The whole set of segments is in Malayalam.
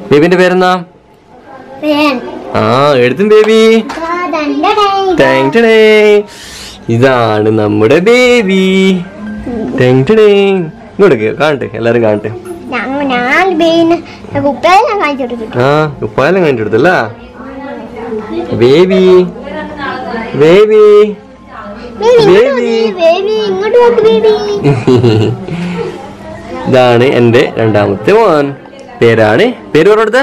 ബേബിന്റെ പേരെന്നാ റയാൻ ആ എഴുതും ബേബി ദാ ദണ്ട ഡേ. ടാങ് ടടേ. ഇതാണ് നമ്മുടെ ബേബി ടാങ് ടടേ. ഇങ്ങോട്ട് കേ- കാണട്ടെ എല്ലാരും കാണട്ടെ ഞങ്ങ- ഞാൻ ബേബിന് കുപ്പയെ ഞാൻ കാണിച്ചു കൊടുക്കും ആ ഉപ്പായാലും കണ്ടിട്ട് എടുത്തല്ല ബേബി ബേബി ബേബി ബേബി ഇങ്ങോട്ട് നോക്ക് ബേബി ഇതാണ് എന്റെ രണ്ടാമത്തെ മോൻ പേരാണ് പേര് പറ കൊടുത്ത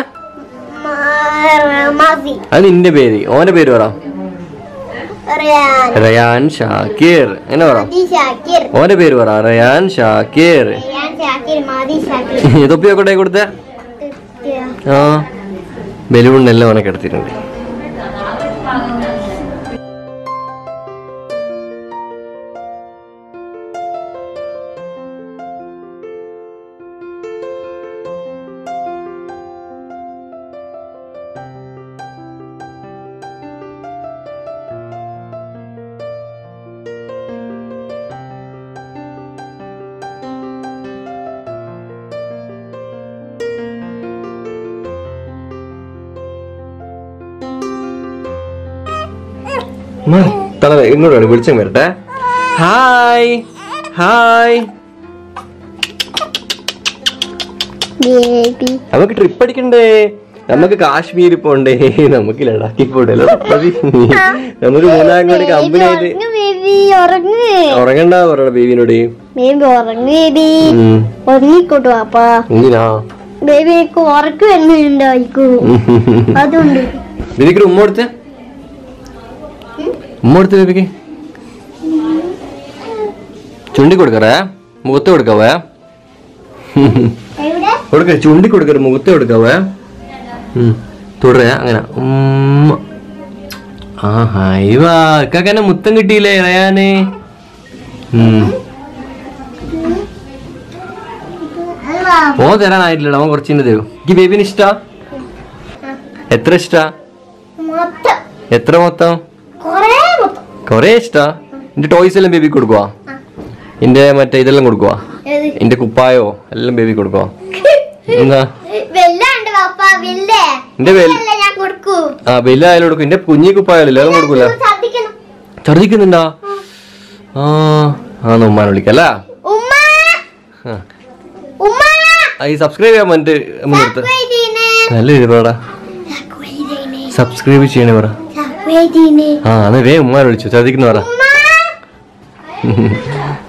മാസി അത് നിന്റെ പേര് ഓന്റെ പേര് പറ റയാൻ റയാൻ ഷാക്കിർ എങ്ങനെ പറ മാദി ഷാക്കിർ ഓന്റെ പേര് പറ റയാൻ ഷാക്കിർ റയാൻ ഷാക്കിർ മാദി ഷാക്കിർ തൊപ്പിയൊക്കെ കൊടുത്തേ ആ ബലൂണെല്ലാം ഓനെ കിടത്തിയിട്ടുണ്ട് മാ, തല ഇങ്ങോട്ട് വേണം വിളിച്ചും വരട്ടെ ഹായ് ഹായ് ബേബി നമുക്ക് ട്രിപ്പ് അടിക്കണ്ടേ നമുക്ക് കാശ്മീർ പോണ്ടേ നമുക്ക് ലഡാക്കി പോണ്ടല്ലോ മതി. നമുക്ക് മൂന്നാം കൂടി കമ്പനി ആയിട്ട് ബേബി ഉറങ്ങ് ഉറങ്ങണ്ട പറയണ ബേബിനോട് ബേബി ഉറങ്ങ് ബേബി ഉം. ഉറങ്ങിക്കോട്ടു അപ്പാ എന്തിനാ ബേബി എനിക്ക് ഉറക്ക് വരുന്നുണ്ടായിരിക്കും അതുകൊണ്ട് ബേബിക്ക് ഉമ്മ കൊടുത്ത് ഉമ്മ കൊടുത്ത് ബേബിക്ക് ചുണ്ടി കൊടുക്കറേ മുഖത്ത് കൊടുക്കാവേ എവിടെ കൊടുക്ക ചുണ്ടി കൊടുക്കരുത് മുഖത്ത് കൊടുക്കാവേ ഉം. തുടരുക അങ്ങനെ ഉമ്മ. ആ ഹായ് വാ ഇക്കാക്കന്നെ മുത്തം കിട്ടിയില്ലേ ഇറയാന് ഉം. ഓ തരാനായിട്ടില്ല അവൻ കുറച്ചിന് തരൂ എനിക്ക് ബേബിന് ഇഷ്ടാ എത്ര ഇഷ്ടാ മൊത്തം എത്ര മൊത്തം കൊറേ മൊത്തം കൊറേ ഇഷ്ടാ എന്റെ ടോയ്സ് എല്ലാം ബേബി കൊടുക്കുവാ എന്റെ മറ്റേ ഇതെല്ലാം കൊടുക്കുവാ ഏത്? എന്റെ കുപ്പായോ എല്ലാം ബേബി കൊടുക്കുവാ എന്താ വെല്ലാണ്ട് പാപ്പ വെല്ലേ എന്റെ വെൽ വെല്ല ഞാൻ കൊടുക്കൂ ആ വലിയ ആയാലും കൊടുക്കും എന്റെ കുഞ്ഞി കുപ്പായാലോ അതും കൊടുക്കൂല ശ്രദ്ധിക്കണം ഛർദിക്കുന്നുണ്ടാ ആ ആ ഉമ്മാനെ വിളിക്കല്ല ഉമ്മ ആ. ഉമ്മ ആ, ഈ സബ്സ്ക്രൈബ് ചെയ്യാൻ വേണ്ടിട്ട് മുന്നെടുത്ത് സക്വൈദീനെ നല്ല ഇത് പറടാ സക്വൈദീനെ സബ്സ്ക്രൈബ് ചെയ്യണേ പറ സക്വൈദീനെ ആ അന്ന് വേ ഉമ്മാനെ വിളിച്ചു ഛർദിക്കുന്ന പറ ഉമ്മ